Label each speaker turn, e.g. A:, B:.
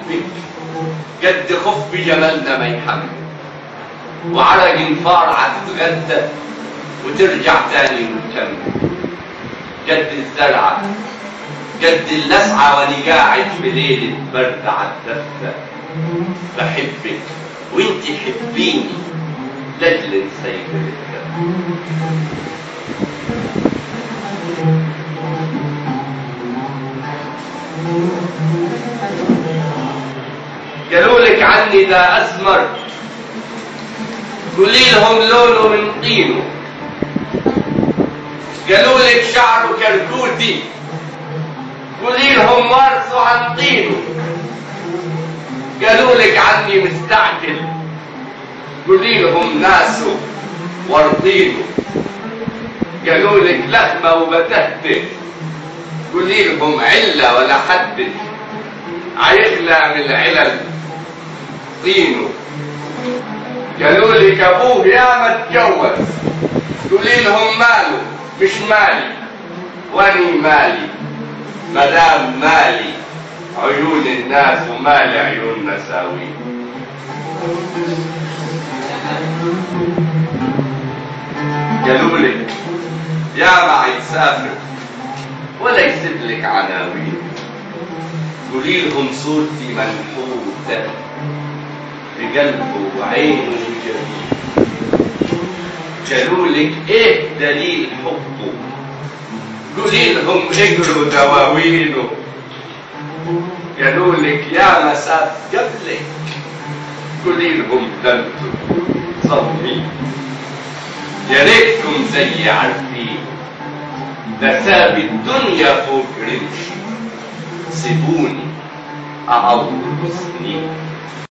A: بحبك قد خف جمالنا ما يحمل وعلى جنفار هتتغدى وترجع تاني وتكمل جد الزرعة جد اللسعة وانا قاعد في ليلة برد عالدفة بحبك وانت حبيني لاجل نسيب الدم قالوا لك عني ده اسمر قولي لهم لونه من طينه قالوا لك شعره كركوتي قولي لهم وارثه عن طينه قالوا لك عني مستعجل قولي لهم ناسه وارضينه قالوا لك لخمة وبتهته قولي لهم علة ولا حد هيخلع من العلل طينه قالوا لك ابوه يا ما اتجوز قولي لهم ماله مش مالي واني مالي مدام مالي عيون الناس ومال عيون مساوي قالوا لك يا ما هيسافر ولا يسيب لك عناوين قولي لهم صورتي منحوتة في قلبه وعينه وجبينه قالوا لك ايه دليل حبه قولي لهم اجروا دواوينه قالوا لك يا مساف قبلك قولي لهم دمته صمي يا ريتكم زي عارفين ده ساب الدنيا فوق رمشي سيبوني أعوض سنين